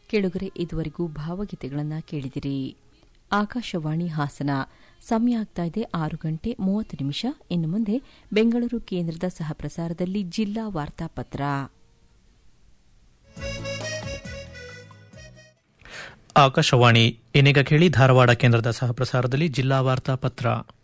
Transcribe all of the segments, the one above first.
ಕೇಳುಗರೆ ಇದುವರೆಗೂ ಭಾವಗೀತೆಗಳನ್ನು ಕೇಳಿದಿರಿ ಆಕಾಶವಾಣಿ ಹಾಸನ ಸಮಯ ಆಗ್ತಾ ಇದೆ ಆರು ಗಂಟೆ ಮೂವತ್ತು ನಿಮಿಷ ಇನ್ನು ಮುಂದೆ ಬೆಂಗಳೂರು ಕೇಂದ್ರದ ಸಹಪ್ರಸಾರದಲ್ಲಿ ಜಿಲ್ಲಾ ವಾರ್ತಾಪತ್ರ ಆಕಾಶವಾಣಿ ಇನ್ನೀಗ ಕೇಳಿ ಧಾರವಾಡ ಕೇಂದ್ರದ ಸಹಪ್ರಸಾರದಲ್ಲಿ ಜಿಲ್ಲಾ ವಾರ್ತಾ ಪತ್ರ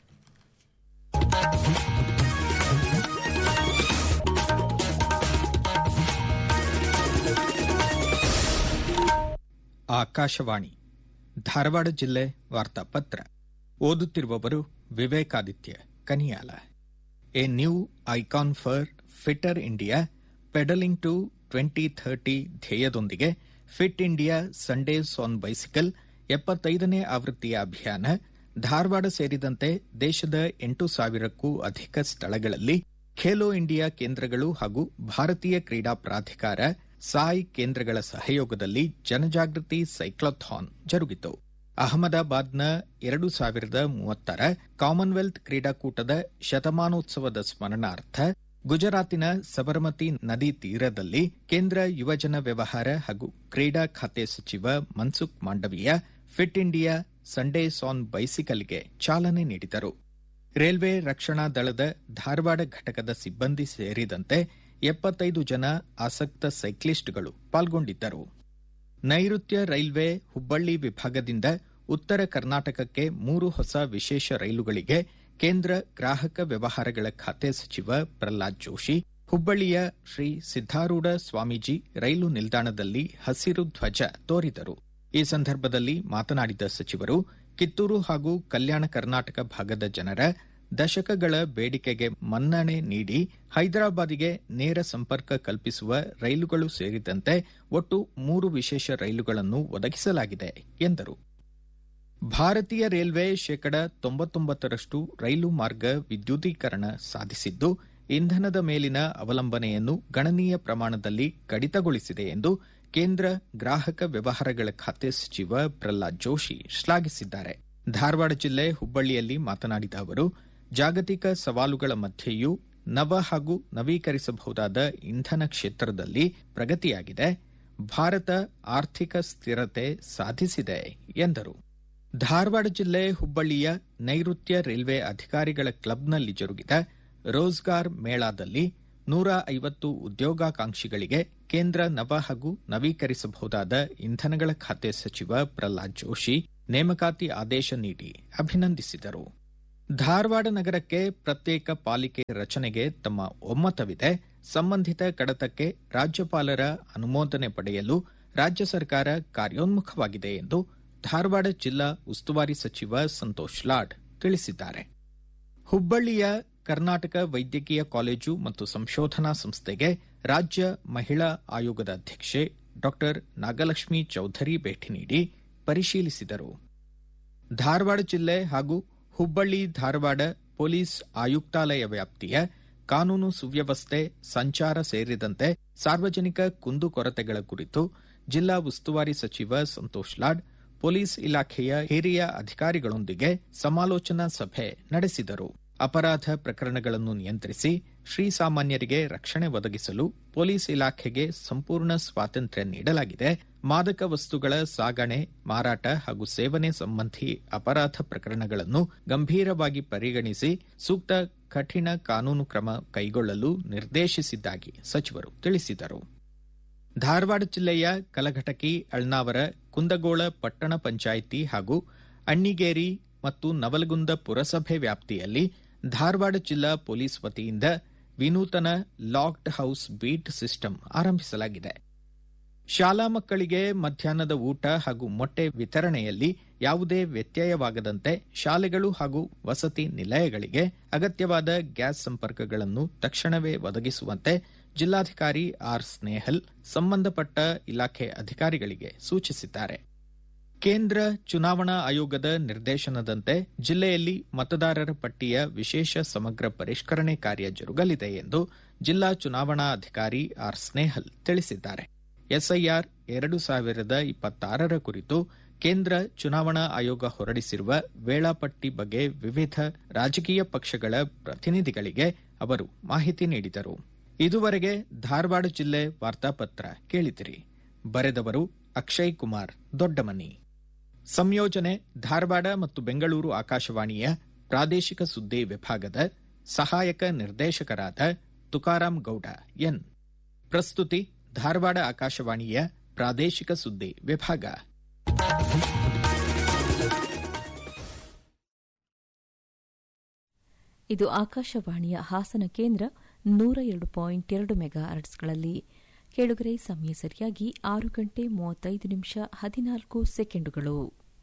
ಆಕಾಶವಾಣಿ ಧಾರವಾಡ ಜಿಲ್ಲೆ ವಾರ್ತಾಪತ್ರ ಓದುತ್ತಿರುವವರು Vivekaditya Kaniyala a new icon for fitter India pedalling to twenty thirty ಧ್ಯೇಯದೊಂದಿಗೆ fit India Sundays on bicycle ಎಪ್ಪತ್ತೈದನೇ ಆವೃತ್ತಿಯ ಅಭಿಯಾನ ಧಾರವಾಡ ಸೇರಿದಂತೆ ದೇಶದ ಎಂಟು ಸಾವಿರಕ್ಕೂ ಅಧಿಕ ಸ್ಥಳಗಳಲ್ಲಿ ಖೇಲೋ ಇಂಡಿಯಾ ಕೇಂದ್ರಗಳು ಹಾಗೂ ಭಾರತೀಯ ಕ್ರೀಡಾ ಪ್ರಾಧಿಕಾರ ಸಾಯ್ ಕೇಂದ್ರಗಳ ಸಹಯೋಗದಲ್ಲಿ ಜನಜಾಗೃತಿ ಸೈಕ್ಲಥಾನ್ ಜರುಗಿತು ಅಹಮದಾಬಾದ್ನ ಎರಡು ಸಾವಿರದ ಮೂವತ್ತರ ಕಾಮನ್ವೆಲ್ತ್ ಕ್ರೀಡಾಕೂಟದ ಶತಮಾನೋತ್ಸವದ ಸ್ಮರಣಾರ್ಥ ಗುಜರಾತಿನ ಸಬರಮತಿ ನದಿ ತೀರದಲ್ಲಿ ಕೇಂದ್ರ ಯುವಜನ ವ್ಯವಹಾರ ಹಾಗೂ ಕ್ರೀಡಾ ಖಾತೆ ಸಚಿವ Mansukh Mandaviya fit India Sundays on ಬೈಸಿಕಲ್ಗೆ ಚಾಲನೆ ನೀಡಿದರು ರೈಲ್ವೆ ರಕ್ಷಣಾ ದಳದ ಧಾರವಾಡ ಘಟಕದ ಸಿಬ್ಬಂದಿ ಸೇರಿದಂತೆ ಎಪ್ಪತ್ತೈದು ಜನ ಆಸಕ್ತ ಸೈಕ್ಲಿಸ್ಟ್ಗಳು ಪಾಲ್ಗೊಂಡಿದ್ದರು ನೈಋತ್ಯ ರೈಲ್ವೆ ಹುಬ್ಬಳ್ಳಿ ವಿಭಾಗದಿಂದ ಉತ್ತರ ಕರ್ನಾಟಕಕ್ಕೆ ಮೂರು ಹೊಸ ವಿಶೇಷ ರೈಲುಗಳಿಗೆ ಕೇಂದ್ರ ಗ್ರಾಹಕ ವ್ಯವಹಾರಗಳ ಖಾತೆ ಸಚಿವ ಪ್ರಹ್ಲಾದ್ ಜೋಶಿ ಹುಬ್ಬಳ್ಳಿಯ ಶ್ರೀ ಸಿದ್ದಾರೂಢ ಸ್ವಾಮೀಜಿ ರೈಲು ನಿಲ್ದಾಣದಲ್ಲಿ ಹಸಿರು ಧ್ವಜ ತೋರಿದರು ಈ ಸಂದರ್ಭದಲ್ಲಿ ಮಾತನಾಡಿದ ಸಚಿವರು ಕಿತ್ತೂರು ಹಾಗೂ ಕಲ್ಯಾಣ ಕರ್ನಾಟಕ ಭಾಗದ ಜನರ ದಶಕಗಳ ಬೇಡಿಕೆಗೆ ಮನ್ನಣೆ ನೀಡಿ ಹೈದರಾಬಾದಿಗೆ ನೇರ ಸಂಪರ್ಕ ಕಲ್ಪಿಸುವ ರೈಲುಗಳು ಸೇರಿದಂತೆ ಒಟ್ಟು ಮೂರು ವಿಶೇಷ ರೈಲುಗಳನ್ನು ಒದಗಿಸಲಾಗಿದೆ ಎಂದರು ಭಾರತೀಯ ರೈಲ್ವೆ ಶೇಕಡ ತೊಂಬತ್ತೊಂಬತ್ತರಷ್ಟು ರೈಲು ಮಾರ್ಗ ವಿದ್ಯುದೀಕರಣ ಸಾಧಿಸಿದ್ದು ಇಂಧನದ ಮೇಲಿನ ಅವಲಂಬನೆಯನ್ನು ಗಣನೀಯ ಪ್ರಮಾಣದಲ್ಲಿ ಕಡಿತಗೊಳಿಸಿದೆ ಎಂದು ಕೇಂದ್ರ ಗ್ರಾಹಕ ವ್ಯವಹಾರಗಳ ಖಾತೆ ಸಚಿವ ಪ್ರಹ್ಲಾದ್ ಜೋಶಿ ಶ್ಲಾಘಿಸಿದ್ದಾರೆ ಧಾರವಾಡ ಜಿಲ್ಲೆ ಹುಬ್ಬಳ್ಳಿಯಲ್ಲಿ ಮಾತನಾಡಿದ ಅವರು ಜಾಗತಿಕ ಸವಾಲುಗಳ ಮಧ್ಯೆಯೂ ನವ ಹಾಗೂ ನವೀಕರಿಸಬಹುದಾದ ಇಂಧನ ಕ್ಷೇತ್ರದಲ್ಲಿ ಪ್ರಗತಿಯಾಗಿದೆ ಭಾರತ ಆರ್ಥಿಕ ಸ್ಥಿರತೆ ಸಾಧಿಸಿದೆ ಎಂದರು ಧಾರವಾಡ ಜಿಲ್ಲೆ ಹುಬ್ಬಳ್ಳಿಯ ನೈಋತ್ಯ ರೈಲ್ವೆ ಅಧಿಕಾರಿಗಳ ಕ್ಲಬ್ನಲ್ಲಿ ಜರುಗಿದ ರೋಜ್ಗಾರ್ ಮೇಳಾದಲ್ಲಿ ನೂರ ಐವತ್ತು ಉದ್ಯೋಗಾಕಾಂಕ್ಷಿಗಳಿಗೆ ಕೇಂದ್ರ ನವ ಹಾಗೂ ನವೀಕರಿಸಬಹುದಾದ ಇಂಧನಗಳ ಖಾತೆ ಸಚಿವ ಪ್ರಹ್ಲಾದ್ ಜೋಶಿ ನೇಮಕಾತಿ ಆದೇಶ ನೀಡಿ ಅಭಿನಂದಿಸಿದರು ಧಾರವಾಡ ನಗರಕ್ಕೆ ಪ್ರತ್ಯೇಕ ಪಾಲಿಕೆ ರಚನೆಗೆ ತಮ್ಮ ಒಮ್ಮತವಿದೆ ಸಂಬಂಧಿತ ಕಡತಕ್ಕೆ ರಾಜ್ಯಪಾಲರ ಅನುಮೋದನೆ ಪಡೆಯಲು ರಾಜ್ಯ ಸರ್ಕಾರ ಕಾರ್ಯೋನ್ಮುಖವಾಗಿದೆ ಎಂದು ಧಾರವಾಡ ಜಿಲ್ಲಾ ಉಸ್ತುವಾರಿ ಸಚಿವ ಸಂತೋಷ್ ಲಾಡ್ ತಿಳಿಸಿದ್ದಾರೆ ಹುಬ್ಬಳ್ಳಿಯ ಕರ್ನಾಟಕ ವೈದ್ಯಕೀಯ ಕಾಲೇಜು ಮತ್ತು ಸಂಶೋಧನಾ ಸಂಸ್ಥೆಗೆ ರಾಜ್ಯ ಮಹಿಳಾ ಆಯೋಗದ ಅಧ್ಯಕ್ಷೆ ಡಾ ನಾಗಲಕ್ಷ್ಮಿ ಚೌಧರಿ ಭೇಟಿ ನೀಡಿ ಪರಿಶೀಲಿಸಿದರು ಧಾರವಾಡ ಜಿಲ್ಲೆ ಹಾಗೂ ಹುಬ್ಬಳ್ಳಿ ಧಾರವಾಡ ಪೊಲೀಸ್ ಆಯುಕ್ತಾಲಯ ವ್ಯಾಪ್ತಿಯ ಕಾನೂನು ಸುವ್ಯವಸ್ಥೆ ಸಂಚಾರ ಸೇರಿದಂತೆ ಸಾರ್ವಜನಿಕ ಕುಂದುಕೊರತೆಗಳ ಕುರಿತು ಜಿಲ್ಲಾ ಉಸ್ತುವಾರಿ ಸಚಿವ ಸಂತೋಷ್ ಲಾಡ್ ಪೊಲೀಸ್ ಇಲಾಖೆಯ ಹಿರಿಯ ಅಧಿಕಾರಿಗಳೊಂದಿಗೆ ಸಮಾಲೋಚನಾ ಸಭೆ ನಡೆಸಿದರು ಅಪರಾಧ ಪ್ರಕರಣಗಳನ್ನು ನಿಯಂತ್ರಿಸಿ ಶ್ರೀಸಾಮಾನ್ಯರಿಗೆ ರಕ್ಷಣೆ ಒದಗಿಸಲು ಪೊಲೀಸ್ ಇಲಾಖೆಗೆ ಸಂಪೂರ್ಣ ಸ್ವಾತಂತ್ರ್ಯ ನೀಡಲಾಗಿದೆ ಮಾದಕ ವಸ್ತುಗಳ ಸಾಗಣೆ ಮಾರಾಟ ಹಾಗೂ ಸೇವನೆ ಸಂಬಂಧಿ ಅಪರಾಧ ಪ್ರಕರಣಗಳನ್ನು ಗಂಭೀರವಾಗಿ ಪರಿಗಣಿಸಿ ಸೂಕ್ತ ಕಠಿಣ ಕಾನೂನು ಕ್ರಮ ಕೈಗೊಳ್ಳಲು ನಿರ್ದೇಶಿಸಿದ್ದಾಗಿ ಸಚಿವರು ತಿಳಿಸಿದರು ಧಾರವಾಡ ಜಿಲ್ಲೆಯ ಕಲಘಟಕಿ ಅಳ್ನಾವರ ಕುಂದಗೋಳ ಪಟ್ಟಣ ಪಂಚಾಯಿತಿ ಹಾಗೂ ಅಣ್ಣಿಗೇರಿ ಮತ್ತು ನವಲಗುಂದ ಪುರಸಭೆ ವ್ಯಾಪ್ತಿಯಲ್ಲಿ ಧಾರವಾಡ ಜಿಲ್ಲಾ ಪೊಲೀಸ್ ವತಿಯಿಂದ ವಿನೂತನ ಲಾಕ್ಡ್ ಹೌಸ್ ಬೀಟ್ ಸಿಸ್ಟಮ್ ಆರಂಭಿಸಲಾಗಿದೆ ಶಾಲಾ ಮಕ್ಕಳಿಗೆ ಮಧ್ಯಾಹ್ನದ ಊಟ ಹಾಗೂ ಮೊಟ್ಟೆ ವಿತರಣೆಯಲ್ಲಿ ಯಾವುದೇ ವ್ಯತ್ಯಯವಾಗದಂತೆ ಶಾಲೆಗಳು ಹಾಗೂ ವಸತಿ ನಿಲಯಗಳಿಗೆ ಅಗತ್ಯವಾದ ಗ್ಯಾಸ್ ಸಂಪರ್ಕಗಳನ್ನು ತಕ್ಷಣವೇ ಒದಗಿಸುವಂತೆ ಜಿಲ್ಲಾಧಿಕಾರಿ ಆರ್ ಸ್ನೇಹಲ್ ಸಂಬಂಧಪಟ್ಟ ಇಲಾಖೆ ಅಧಿಕಾರಿಗಳಿಗೆ ಸೂಚಿಸಿದ್ದಾರೆ ಕೇಂದ್ರ ಚುನಾವಣಾ ಆಯೋಗದ ನಿರ್ದೇಶನದಂತೆ ಜಿಲ್ಲೆಯಲ್ಲಿ ಮತದಾರರ ಪಟ್ಟಿಯ ವಿಶೇಷ ಸಮಗ್ರ ಪರಿಷ್ಕರಣೆ ಕಾರ್ಯ ಜರುಗಲಿದೆ ಎಂದು ಜಿಲ್ಲಾ ಚುನಾವಣಾ ಅಧಿಕಾರಿ ಆರ್ ಸ್ನೇಹಲ್ ತಿಳಿಸಿದ್ದಾರೆ ಎಸ್ಐಆರ್ ಎರಡು ಸಾವಿರದ ಇಪ್ಪತ್ತಾರರ ಕುರಿತು ಕೇಂದ್ರ ಚುನಾವಣಾ ಆಯೋಗ ಹೊರಡಿಸಿರುವ ವೇಳಾಪಟ್ಟಿ ಬಗ್ಗೆ ವಿವಿಧ ರಾಜಕೀಯ ಪಕ್ಷಗಳ ಪ್ರತಿನಿಧಿಗಳಿಗೆ ಅವರು ಮಾಹಿತಿ ನೀಡಿದರು ಇದುವರೆಗೆ ಧಾರವಾಡ ಜಿಲ್ಲೆ ವಾರ್ತಾಪತ್ರ ಕೇಳಿದಿರಿ ಬರೆದವರು ಅಕ್ಷಯ್ ಕುಮಾರ್ ದೊಡ್ಡಮನಿ ಸಂಯೋಜನೆ ಧಾರವಾಡ ಮತ್ತು ಬೆಂಗಳೂರು ಆಕಾಶವಾಣಿಯ ಪ್ರಾದೇಶಿಕ ಸುದ್ದಿ ವಿಭಾಗದ ಸಹಾಯಕ ನಿರ್ದೇಶಕರಾದ ತುಕಾರಾಂ ಗೌಡ ಎನ್ ಪ್ರಸ್ತುತಿ ಧಾರವಾಡ ಆಕಾಶವಾಣಿಯ ಪ್ರಾದೇಶಿಕ ಸುದ್ದಿ ವಿಭಾಗ ಇದು ಆಕಾಶವಾಣಿಯ ಹಾಸನ ಕೇಂದ್ರ ನೂರ ಎರಡು ಪಾಯಿಂಟ್ ಎರಡು ಮೆಗಾ ಅರ್ಟ್ಸ್ಗಳಲ್ಲಿ ಕೇಳುಗರೆ ಸಮಯ ಸರಿಯಾಗಿ ಆರು ಗಂಟೆ ಮೂವತ್ತೈದು ನಿಮಿಷ ಹದಿನಾಲ್ಕು ಸೆಕೆಂಡುಗಳು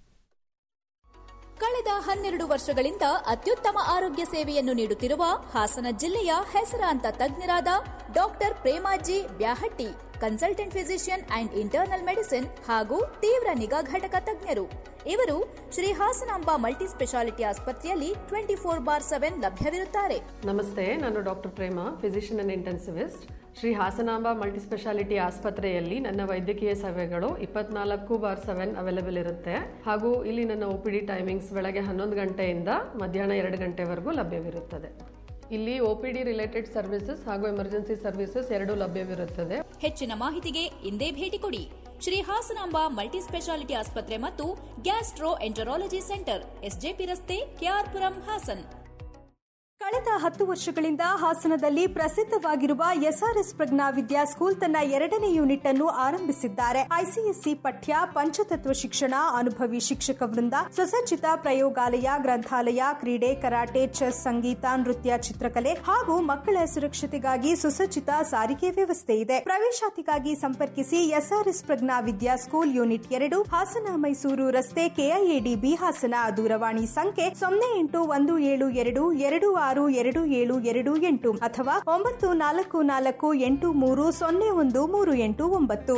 ಕಳೆದ ಹನ್ನೆರಡು ವರ್ಷಗಳಿಂದ ಅತ್ಯುತ್ತಮ ಆರೋಗ್ಯ ಸೇವೆಯನ್ನು ನೀಡುತ್ತಿರುವ ಹಾಸನ ಜಿಲ್ಲೆಯ ಹೆಸರಾಂತ ತಜ್ಞರಾದ doctor Premaji Byahatti consultant physician and internal medicine ಹಾಗೂ ತೀವ್ರ ನಿಗಾ ಘಟಕ ತಜ್ಞರು ಇವರು ಶ್ರೀ ಹಾಸನಾಂಬ ಮಲ್ಟಿ ಸ್ಪೆಷಾಲಿಟಿ ಆಸ್ಪತ್ರೆಯಲ್ಲಿ ಟ್ವೆಂಟಿ ಫೋರ್ ಬಾರ್ ಸೆವೆನ್ ಲಭ್ಯವಿರುತ್ತಾರೆ ನಮಸ್ತೆ ನಾನು doctor Prema physician and intensivist Shri Hasanamba multispeciality ಆಸ್ಪತ್ರೆಯಲ್ಲಿ ನನ್ನ ವೈದ್ಯಕೀಯ ಸೇವೆಗಳು ಇಪ್ಪತ್ನಾಲ್ಕು ಬಾರ್ ಸೆವೆನ್ ಅವೈಲೇಬಲ್ ಇರುತ್ತೆ ಹಾಗೂ ಇಲ್ಲಿ ನನ್ನ ಒ ಪಿ ಡಿ ಟೈಮಿಂಗ್ಸ್ ಬೆಳಗ್ಗೆ ಹನ್ನೊಂದು ಗಂಟೆಯಿಂದ ಮಧ್ಯಾಹ್ನ ಎರಡು ಗಂಟೆವರೆಗೂ ಲಭ್ಯವಿರುತ್ತದೆ ಇಲ್ಲಿ O P D related services ಹಾಗೂ ಎಮರ್ಜೆನ್ಸಿ ಸರ್ವಿಸಸ್ ಎರಡೂ ಲಭ್ಯವಿರುತ್ತದೆ ಹೆಚ್ಚಿನ ಮಾಹಿತಿಗೆ ಇಂದೇ ಭೇಟಿ ಕೊಡಿ ಶ್ರೀ ಹಾಸನಾಂಬ ಮಲ್ಟಿ ಸ್ಪೆಷಾಲಿಟಿ ಆಸ್ಪತ್ರೆ ಮತ್ತು ಗ್ಯಾಸ್ಟ್ರೋ ಎಂಟರಾಲಜಿ ಸೆಂಟರ್ ಎಸ್ಜೆಪಿ ರಸ್ತೆ ಕೆಆರ್ಪುರಂ ಹಾಸನ್ ಕಳೆದ ಹತ್ತು ವರ್ಷಗಳಿಂದ ಹಾಸನದಲ್ಲಿ ಪ್ರಸಿದ್ಧವಾಗಿರುವ ಎಸ್ಆರ್ಎಸ್ ಪ್ರಜ್ಞಾ ವಿದ್ಯಾ ಸ್ಕೂಲ್ ತನ್ನ ಎರಡನೇ ಯೂನಿಟ್ ಅನ್ನು ಆರಂಭಿಸಿದ್ದಾರೆ ಐಸಿಎಸ್ಸಿ ಪಠ್ಯ ಪಂಚತತ್ವ ಶಿಕ್ಷಣ ಅನುಭವಿ ಶಿಕ್ಷಕ ವೃಂದ ಸುಸಜ್ಜಿತ ಪ್ರಯೋಗಾಲಯ ಗ್ರಂಥಾಲಯ ಕ್ರೀಡೆ ಕರಾಟೆ ಚೆಸ್ ಸಂಗೀತ ನೃತ್ಯ ಚಿತ್ರಕಲೆ ಹಾಗೂ ಮಕ್ಕಳ ಸುರಕ್ಷತೆಗಾಗಿ ಸುಸಜ್ಜಿತ ಸಾರಿಗೆ ವ್ಯವಸ್ಥೆ ಇದೆ ಪ್ರವೇಶಾತಿಗಾಗಿ ಸಂಪರ್ಕಿಸಿ SRS Prajna Vidya school unit ಎರಡು ಹಾಸನ ಮೈಸೂರು ರಸ್ತೆ ಕೆಐಎಡಿಬಿ ಹಾಸನ ದೂರವಾಣಿ ಸಂಖ್ಯೆ ಸೊನ್ನೆ ಎಂಟು ಒಂದು ಏಳು ಎರಡು ಎರಡು ಆರು ಎರಡು ಏಳು ಎರಡು ಎಂಟು ಅಥವಾ ಒಂಬತ್ತು ನಾಲ್ಕು ನಾಲ್ಕು ಎಂಟು ಮೂರು ಸೊನ್ನೆ ಒಂದು ಮೂರು ಎಂಟು ಒಂಬತ್ತು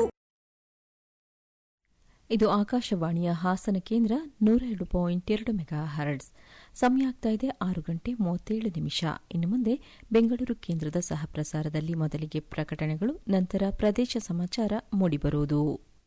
ಇದು ಆಕಾಶವಾಣಿಯ ಹಾಸನ ಕೇಂದ್ರ ನೂರ ಎರಡು ಪಾಯಿಂಟ್ ಎರಡು ಮೆಗಾ ಹರ್ಡ್ಸ್ ಸಮಯ ಆಗ್ತಾ ಇದೆ ಆರು ಗಂಟೆ ಮೂವತ್ತೇಳು ನಿಮಿಷ ಇನ್ನು ಮುಂದೆ ಬೆಂಗಳೂರು ಕೇಂದ್ರದ ಸಹ ಪ್ರಸಾರದಲ್ಲಿ ಮೊದಲಿಗೆ ಪ್ರಕಟಣೆಗಳು ನಂತರ ಪ್ರದೇಶ ಸಮಾಚಾರ ಮೂಡಿಬರುವುದು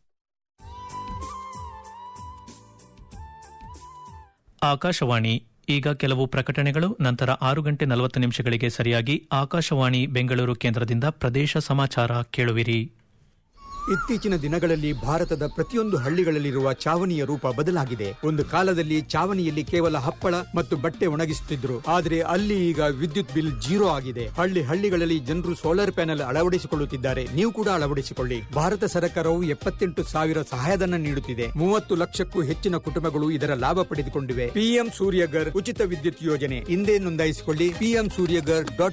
ಆಕಾಶವಾಣಿ ಈಗ ಕೆಲವು ಪ್ರಕಟಣೆಗಳು ನಂತರ ಆರು ಗಂಟೆ ನಲವತ್ತು ನಿಮಿಷಗಳಿಗೆ ಸರಿಯಾಗಿ ಆಕಾಶವಾಣಿ ಬೆಂಗಳೂರು ಕೇಂದ್ರದಿಂದ ಪ್ರದೇಶ ಸಮಾಚಾರ ಕೇಳುವಿರಿ ಇತ್ತೀಚಿನ ದಿನಗಳಲ್ಲಿ ಭಾರತದ ಪ್ರತಿಯೊಂದು ಹಳ್ಳಿಗಳಲ್ಲಿರುವ ಚಾವಣಿಯ ರೂಪ ಬದಲಾಗಿದೆ ಒಂದು ಕಾಲದಲ್ಲಿ ಚಾವಣಿಯಲ್ಲಿ ಕೇವಲ ಹಪ್ಪಳ ಮತ್ತು ಬಟ್ಟೆ ಒಣಗಿಸುತ್ತಿದ್ರು ಆದರೆ ಅಲ್ಲಿ ಈಗ ವಿದ್ಯುತ್ ಬಿಲ್ ಜೀರೋ ಆಗಿದೆ ಹಳ್ಳಿ ಹಳ್ಳಿಗಳಲ್ಲಿ ಜನರು ಸೋಲಾರ್ ಪ್ಯಾನೆಲ್ ಅಳವಡಿಸಿಕೊಳ್ಳುತ್ತಿದ್ದಾರೆ ನೀವು ಕೂಡ ಅಳವಡಿಸಿಕೊಳ್ಳಿ ಭಾರತ ಸರ್ಕಾರವು ಎಪ್ಪತ್ತೆಂಟು ಸಾವಿರ ಸಹಾಯಧನ ನೀಡುತ್ತಿದೆ ಮೂವತ್ತು ಲಕ್ಷಕ್ಕೂ ಹೆಚ್ಚಿನ ಕುಟುಂಬಗಳು ಇದರ ಲಾಭ ಪಡೆದುಕೊಂಡಿವೆ ಪಿಎಂ ಸೂರ್ಯಗರ್ ಉಚಿತ ವಿದ್ಯುತ್ ಯೋಜನೆ ಹಿಂದೆ ನೋಂದಾಯಿಸಿಕೊಳ್ಳಿ ಪಿಎಂ ಸೂರ್ಯಗರ್ ಡಾಟ್